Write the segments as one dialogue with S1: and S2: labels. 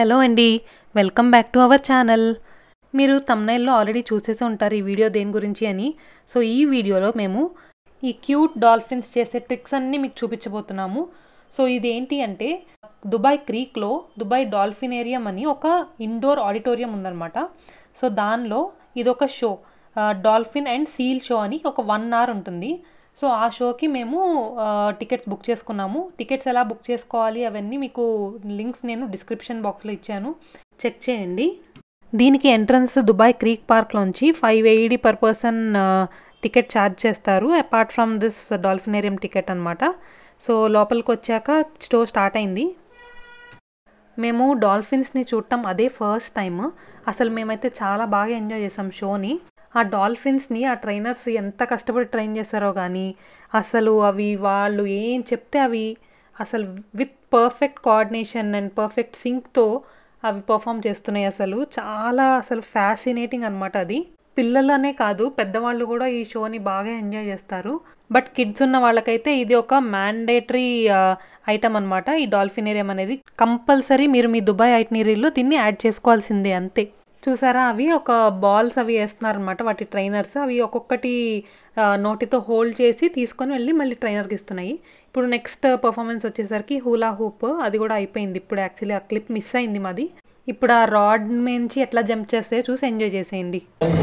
S1: Hello అండి welcome back to our channel మీరు తమ్నైల్లో ఆల్రెడీ చూసేసి ఉంటారు ఈ వీడియో దేని గురించి అని సో ఈ వీడియోలో మేము ఈ క్యూట్ డాల్ఫిన్స్ చేసే ట్రిక్స్ అన్నీ మీకు చూపించబోతున్నాము సో ఇది ఏంటి అంటే దుబాయ్ క్రీక్లో దుబాయ్ డాల్ఫినేరియం అని ఒక ఇండోర్ ఆడిటోరియం ఉందన్నమాట సో దానిలో ఇదొక show dolphin and seal show అని ఒక వన్ అవర్ ఉంటుంది సో ఆ షోకి మేము టికెట్స్ బుక్ చేసుకున్నాము టికెట్స్ ఎలా బుక్ చేసుకోవాలి అవన్నీ మీకు లింక్స్ నేను డిస్క్రిప్షన్ బాక్స్లో ఇచ్చాను చెక్ చేయండి దీనికి ఎంట్రన్స్ దుబాయ్ క్రీక్ పార్క్లోంచి five eighty per person ticket charge చేస్తారు apart from this dolphinarium ticket అనమాట సో లోపలికి వచ్చాక షో స్టార్ట్ అయింది మేము డాల్ఫిన్స్ని చూడటం అదే ఫస్ట్ టైం అసలు మేమైతే చాలా బాగా ఎంజాయ్ చేసాం షోని ఆ డాల్ఫిన్స్ని ఆ ట్రైనర్స్ ఎంత కష్టపడి ట్రైన్ చేస్తారో కానీ అసలు అవి వాళ్ళు ఏం చెప్తే అవి అసలు with perfect coordination and perfect సింక్తో అవి పర్ఫామ్ చేస్తున్నాయి అసలు చాలా అసలు ఫ్యాసినేటింగ్ అనమాట అది పిల్లలనే కాదు పెద్దవాళ్ళు కూడా ఈ షోని బాగా ఎంజాయ్ చేస్తారు బట్ కిడ్స్ ఉన్న వాళ్ళకైతే ఇది ఒక మ్యాండేటరీ ఐటమ్ అనమాట ఈ డాల్ఫినేరియం అనేది కంపల్సరీ మీరు మీ దుబాయ్ ఐటనరీలో దీన్ని యాడ్ చేసుకోవాల్సిందే అంతే చూసారా అవి ఒక బాల్స్ అవి వేస్తున్నారు అనమాట వాటి ట్రైనర్స్ అవి ఒక్కొక్కటి నోటితో హోల్డ్ చేసి తీసుకొని వెళ్ళి మళ్ళీ ట్రైనర్కి ఇస్తున్నాయి ఇప్పుడు నెక్స్ట్ పర్ఫార్మెన్స్ వచ్చేసరికి హూలా హూప్ అది కూడా అయిపోయింది ఇప్పుడు యాక్చువల్లీ ఆ క్లిప్ మిస్ అయింది మాది ఇప్పుడు ఆ రాడ్ నుంచి ఎట్లా జంప్ చేస్తే చూసి ఎంజాయ్ చేసేయండి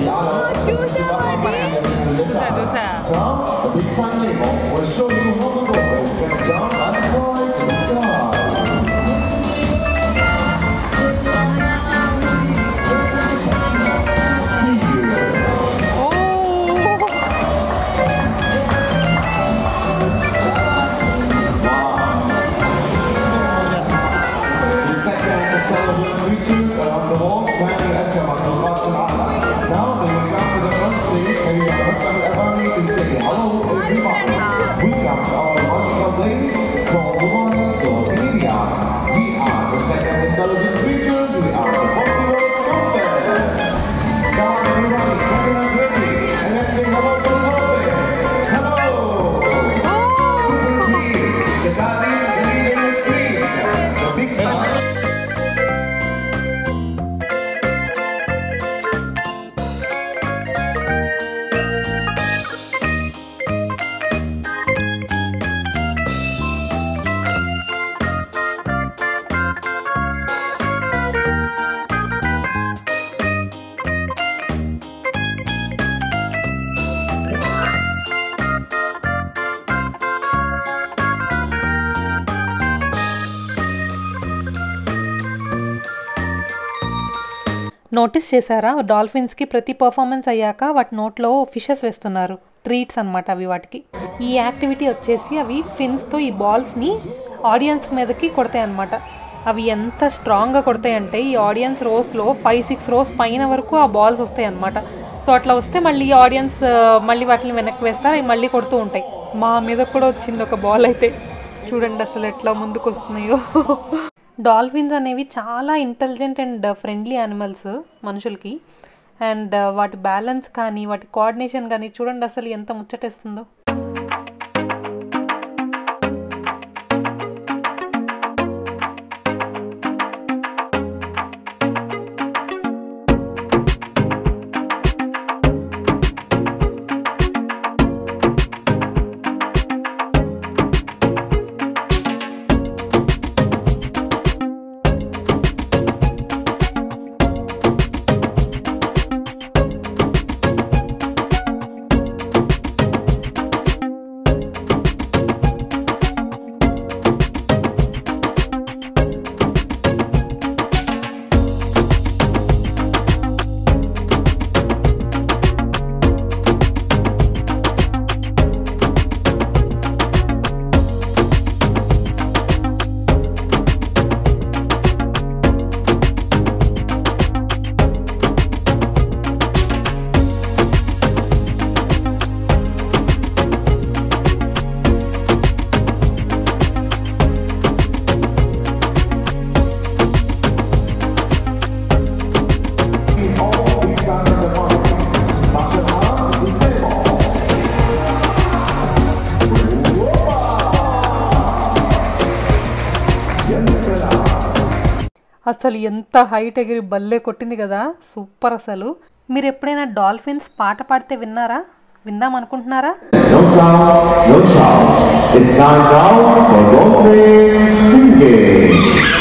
S2: A big sign label will show you how the rover is going to jump and fly to the sky. Speed. The second intelligent creatures are on the wall planning at the Makhlukat al-A'la. Now they will come to the front stage and you must ever need to say hello everybody. We come to our magical place called Dubai Dolphinia. We are the second intelligent creatures. We are the popular content. Come on everybody, coconut ready. And let's say hello to the dolphins. Hello. Who's here? The daddy leader is free. The big star.
S1: Notice చేశారా డాల్ఫిన్స్కి ప్రతి performance అయ్యాక వాటి నోట్లో fishes వేస్తున్నారు treats అనమాట అవి వాటికి ఈ యాక్టివిటీ వచ్చేసి అవి ఫిన్స్తో ఈ బాల్స్ని ఆడియన్స్ మీదకి కొడతాయి అనమాట అవి ఎంత స్ట్రాంగ్గా కొడతాయంటే ఈ ఆడియన్స్ రోస్లో ఫైవ్ సిక్స్ రోస్ పైన వరకు ఆ బాల్స్ వస్తాయి అనమాట సో అట్లా వస్తే మళ్ళీ ఆడియన్స్ మళ్ళీ వాటిని వెనక్కి వేస్తారు అవి మళ్ళీ కొడుతూ ఉంటాయి మా మీద కూడా వచ్చింది ఒక బాల్ అయితే చూడండి అసలు ఎట్లా ముందుకు వస్తున్నాయో డాల్ఫిన్స్ అనేవి చాలా ఇంటెలిజెంట్ అండ్ ఫ్రెండ్లీ యానిమల్స్ మనుషులకి అండ్ వాటి బ్యాలెన్స్ కానీ వాటి కోఆర్డినేషన్ కానీ చూడండి అసలు ఎంత ముచ్చటేస్తుందో అసలు ఎంత హైట్ ఎగిరి బల్లే కొట్టింది కదా సూపర్ అసలు మీరు ఎప్పుడైనా డాల్ఫిన్స్ పాట పాడితే విన్నారా విందాం అనుకుంటున్నారా
S2: No sounds, no shouts. It's time now for Dolphin Singing.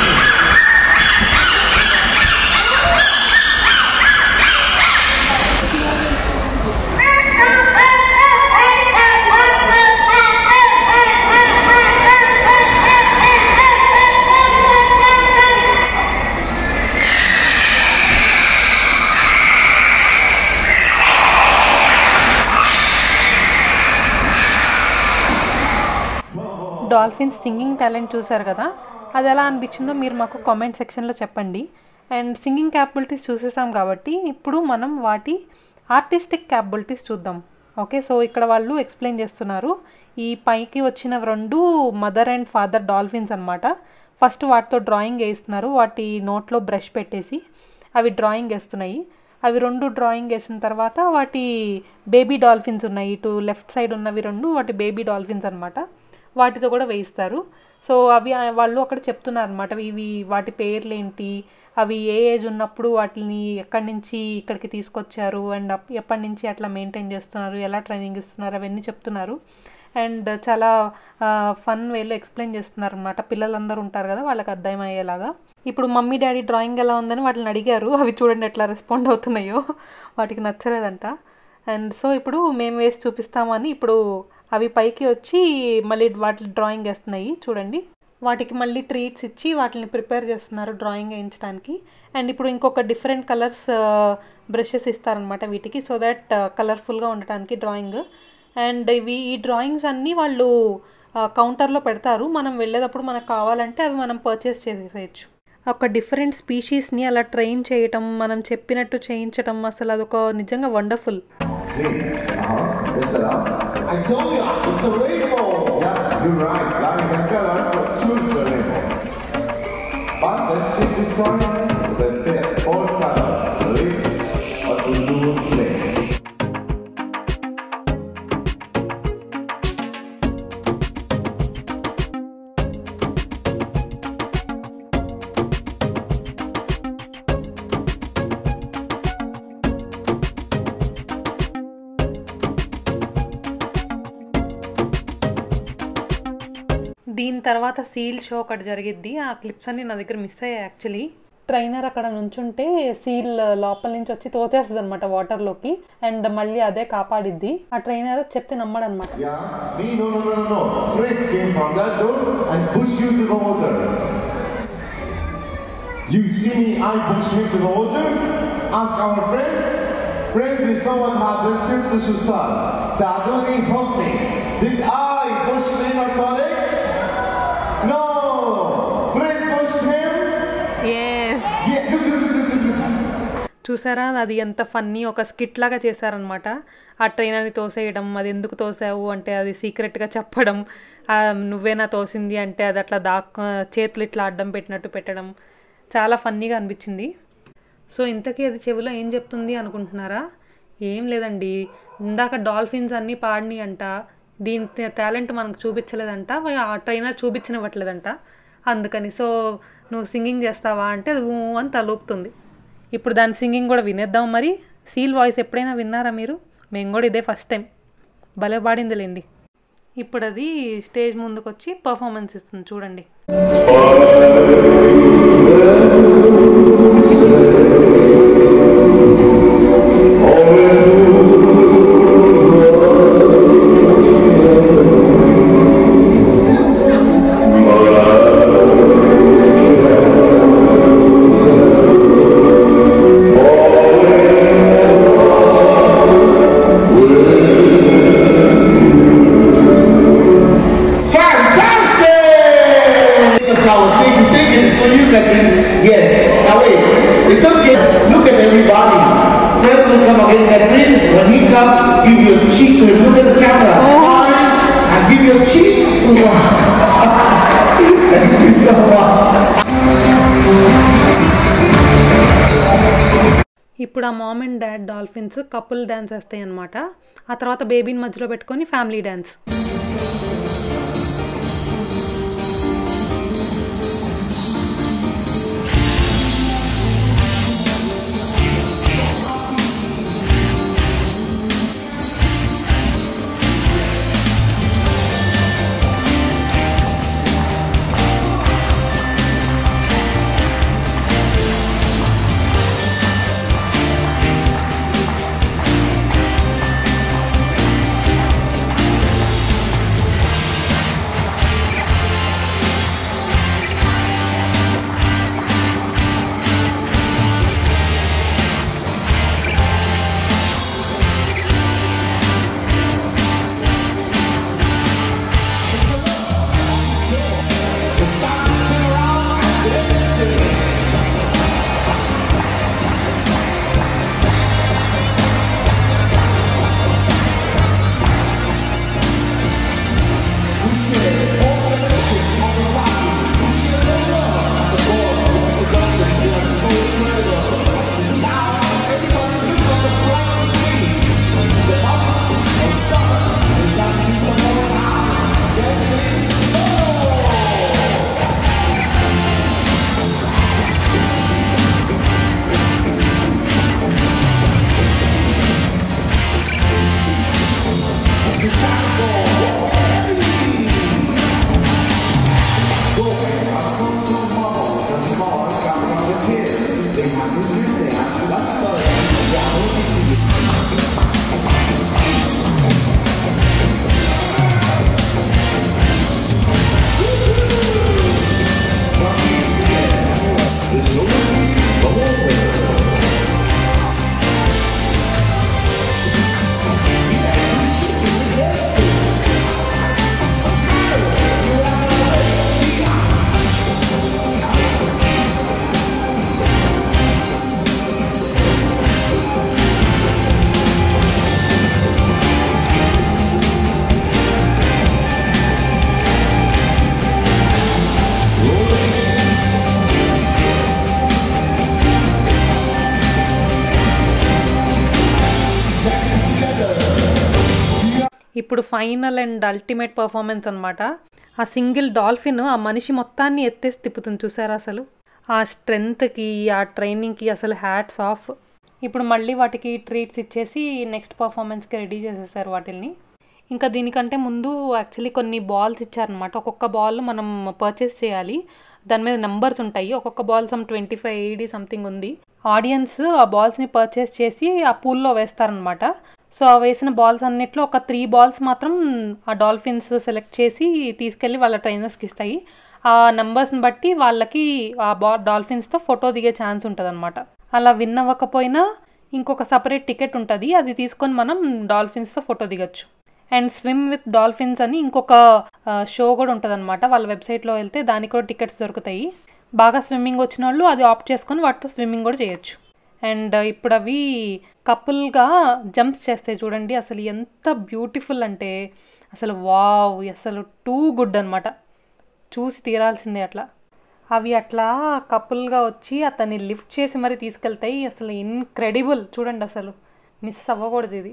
S1: Dolphins singing talent చూసారు కదా అది ఎలా అనిపించిందో మీరు మాకు కామెంట్ సెక్షన్లో చెప్పండి అండ్ సింగింగ్ క్యాపబిలిటీస్ చూసేసాం కాబట్టి ఇప్పుడు మనం వాటి ఆర్టిస్టిక్ క్యాపబిలిటీస్ చూద్దాం ఓకే సో ఇక్కడ వాళ్ళు ఎక్స్ప్లెయిన్ చేస్తున్నారు ఈ పైకి వచ్చిన రెండు మదర్ అండ్ ఫాదర్ డాల్ఫిన్స్ అనమాట ఫస్ట్ వాటితో డ్రాయింగ్ వేస్తున్నారు వాటి నోట్లో బ్రష్ పెట్టేసి అవి డ్రాయింగ్ వేస్తున్నాయి అవి రెండు డ్రాయింగ్ వేసిన తర్వాత వాటి బేబీ డాల్ఫిన్స్ ఉన్నాయి ఇటు లెఫ్ట్ సైడ్ ఉన్నవి రెండు వాటి బేబీ డాల్ఫిన్స్ అనమాట వాటితో కూడా వేయిస్తారు సో అవి ఆ- వాళ్ళు అక్కడ చెప్తున్నారు అనమాట ఇవి వాటి పేర్లు ఏంటి అవి ఏ ఏజ్ ఉన్నప్పుడు వాటిని ఎక్కడి నుంచి ఇక్కడికి తీసుకొచ్చారు అండ్ అప్- ఎప్పటి నుంచి అట్లా మెయింటైన్ చేస్తున్నారు ఎలా ట్రైనింగ్ ఇస్తున్నారు అవన్నీ చెప్తున్నారు అండ్ చాలా ఫన్ వేలో ఎక్స్ప్లెయిన్ చేస్తున్నారు అనమాట పిల్లలందరూ ఉంటారు కదా వాళ్ళకి అర్థమయ్యేలాగా ఇప్పుడు మమ్మీ డాడీ డ్రాయింగ్ ఎలా ఉందని వాళ్ళని అడిగారు అవి చూడండి ఎట్లా రెస్పాండ్ అవుతున్నాయో వాటికి నచ్చలేదంట అండ్ సో ఇప్పుడు మేము వేసి చూపిస్తామని ఇప్పుడు అవి పైకి వచ్చి మళ్ళీ వాటి డ్రాయింగ్ వేస్తున్నాయి చూడండి వాటికి మళ్ళీ ట్రీట్స్ ఇచ్చి వాటిని ప్రిపేర్ చేస్తున్నారు డ్రాయింగ్ వేయించడానికి అండ్ ఇప్పుడు ఇంకొక డిఫరెంట్ కలర్స్ బ్రషెస్ ఇస్తారనమాట వీటికి సో దట్ కలర్ఫుల్గా ఉండటానికి డ్రాయింగ్ అండ్ ఇవి ఈ డ్రాయింగ్స్ అన్నీ వాళ్ళు కౌంటర్లో పెడతారు మనం వెళ్ళేటప్పుడు మనకు కావాలంటే అవి మనం పర్చేస్ చేసేసేయచ్చు ఒక డిఫరెంట్ స్పీషీస్ని అలా ట్రైన్ చేయటం మనం చెప్పినట్టు చేయించటం అసలు అదొక నిజంగా wonderful
S2: Yes, sir. I told you, it's a rainbow. Yeah, you're right. Lines and colors, so choose the rainbow. But let's check this one. The fifth, fourth color. Ready? What will do next?
S1: దీని తర్వాత seal show ఒకటి జరిగిద్ది ఆ clips అన్ని నా దగ్గర miss అయ్యాయి actually trainer అక్కడ నుంచుంటే సీల్ లోపల నుంచి వచ్చి తోసేస్తుంది అనమాట వాటర్లోకి అండ్ మళ్ళీ అదే కాపాడిద్ది ఆ ట్రైనర్ చెప్తే నమ్మడనమాట
S2: Yeah? Me? No, no, no, no, no. Fred came from that door and pushed you to the water. You see me, I pushed him to the water? Ask our friends. Friends, we saw what happened. Shift to Susan. Saaduni, help me. Did I push him in our toilet? No! Fred pushed him?
S1: Yes
S2: Yeah, look, look, look, look, look, look.
S1: చూసారా అది ఎంత funny ఒక skit లాగా చేశారనమాట ఆ ట్రైనర్ని తోసేయడం అది ఎందుకు తోసావు అంటే అది సీక్రెట్గా చెప్పడం ఆ, నువ్వేనా తోసింది అంటే అది అట్లా దాక్ చేతులు ఇట్లా అడ్డం పెట్టినట్టు పెట్టడం చాలా ఫన్నీగా అనిపించింది సో ఇంతకీ అది చెవిలో ఏం చెప్తుంది అనుకుంటున్నారా ఏం లేదండి ఇందాక డాల్ఫిన్స్ అన్నీ పాడిని అంట దీని టాలెంట్ మనకు చూపించలేదంట ఆ ట్రైనర్ చూపించనివ్వట్లేదంట అందుకని సో నువ్వు సింగింగ్ చేస్తావా అంటే అది ఊ అని తలూపుతుంది ఇప్పుడు దాని సింగింగ్ కూడా వినేద్దాం మరి సీల్ వాయిస్ ఎప్పుడైనా విన్నారా మీరు మేము కూడా ఇదే ఫస్ట్ టైం భలే పాడిందిలేండి ఇప్పుడు అది స్టేజ్ ముందుకు వచ్చి పర్ఫార్మెన్స్ ఇస్తుంది చూడండి
S2: Fantastic! Think of how think, think it's for you, Catherine. Yes. Now wait. It's okay. Look at everybody. Fred will come again, Catherine. When he comes, give your cheek to him. Look at the camera. Smile and give your cheek. Thank you so much.
S1: ఇప్పుడు ఆ mom and dad dolphins couple dance వేస్తాయి అనమాట ఆ తర్వాత బేబీని మధ్యలో పెట్టుకొని family dance ఇప్పుడు ఫైనల్ అండ్ అల్టిమేట్ పర్ఫార్మెన్స్ అనమాట ఆ సింగిల్ డాల్ఫిన్ ఆ మనిషి మొత్తాన్ని ఎత్తేసి తిప్పుతుంది చూసారా అసలు ఆ స్ట్రెంగ్త్కి ఆ ట్రైనింగ్కి అసలు హ్యాట్స్ ఆఫ్ ఇప్పుడు మళ్ళీ వాటికి ట్రీట్స్ ఇచ్చేసి నెక్స్ట్ పర్ఫార్మెన్స్కి రెడీ చేసేసారు వాటిల్ని ఇంకా దీనికంటే ముందు యాక్చువల్లీ కొన్ని బాల్స్ ఇచ్చారనమాట ఒక్కొక్క బాల్ మనం పర్చేస్ చేయాలి దాని మీద నెంబర్స్ ఉంటాయి ఒక్కొక్క ball some twenty five eighty something ఉంది ఆడియన్స్ ఆ బాల్స్ని పర్చేస్ చేసి ఆ పూల్లో వేస్తారనమాట సో ఆ వేసిన బాల్స్ అన్నిట్లో ఒక త్రీ బాల్స్ మాత్రం ఆ డాల్ఫిన్స్ సెలెక్ట్ చేసి తీసుకెళ్ళి వాళ్ళ ట్రైనర్స్కి ఇస్తాయి ఆ నెంబర్స్ని బట్టి వాళ్ళకి ఆ బా డాల్ఫిన్స్తో ఫోటో దిగే ఛాన్స్ ఉంటుంది అలా విన్ అవ్వకపోయినా ఇంకొక సపరేట్ టికెట్ ఉంటుంది అది తీసుకొని మనం డాల్ఫిన్స్తో ఫోటో దిగచ్చు అండ్ స్విమ్ విత్ డాల్ఫిన్స్ అని ఇంకొక షో కూడా ఉంటుంది అనమాట వాళ్ళ వెబ్సైట్లో వెళ్తే దానికి కూడా టికెట్స్ దొరుకుతాయి బాగా స్విమ్మింగ్ వచ్చిన వాళ్ళు అది ఆప్ట్ చేసుకొని వాటితో స్విమ్మింగ్ కూడా చేయొచ్చు అండ్ ఇప్పుడు అవి కపుల్గా జంప్స్ చేస్తాయి చూడండి అసలు ఎంత బ్యూటిఫుల్ అంటే అసలు వావ్ అసలు టూ గుడ్ అనమాట చూసి తీరాల్సిందే అట్లా అవి అట్లా కపుల్గా వచ్చి అతన్ని లిఫ్ట్ చేసి మరి తీసుకెళ్తాయి అసలు ఇన్క్రెడిబుల్ చూడండి అసలు మిస్ అవ్వకూడదు ఇది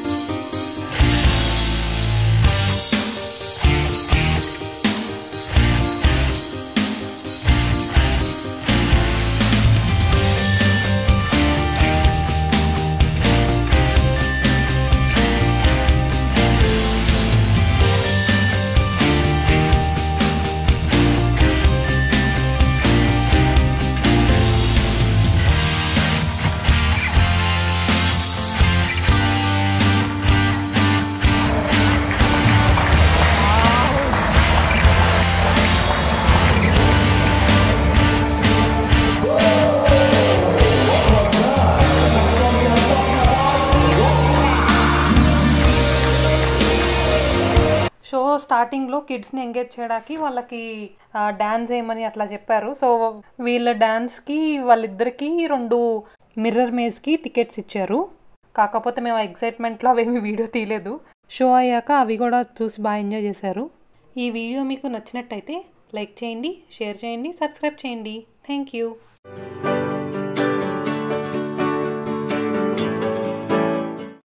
S1: షో స్టార్టింగ్లో కిడ్స్ని ఎంగేజ్ చేయడానికి వాళ్ళకి డ్యాన్స్ వేయమని అట్లా చెప్పారు సో వీళ్ళ డ్యాన్స్కి వాళ్ళిద్దరికి రెండు మిర్రర్ మేజ్కి టికెట్స్ ఇచ్చారు కాకపోతే మేము ఎగ్జైట్మెంట్లో అవేమి వీడియో తీయలేదు షో అయ్యాక అవి కూడా చూసి బాగా ఎంజాయ్ చేశారు ఈ వీడియో మీకు నచ్చినట్టయితే లైక్ చేయండి షేర్ చేయండి సబ్స్క్రైబ్ చేయండి థ్యాంక్ యూ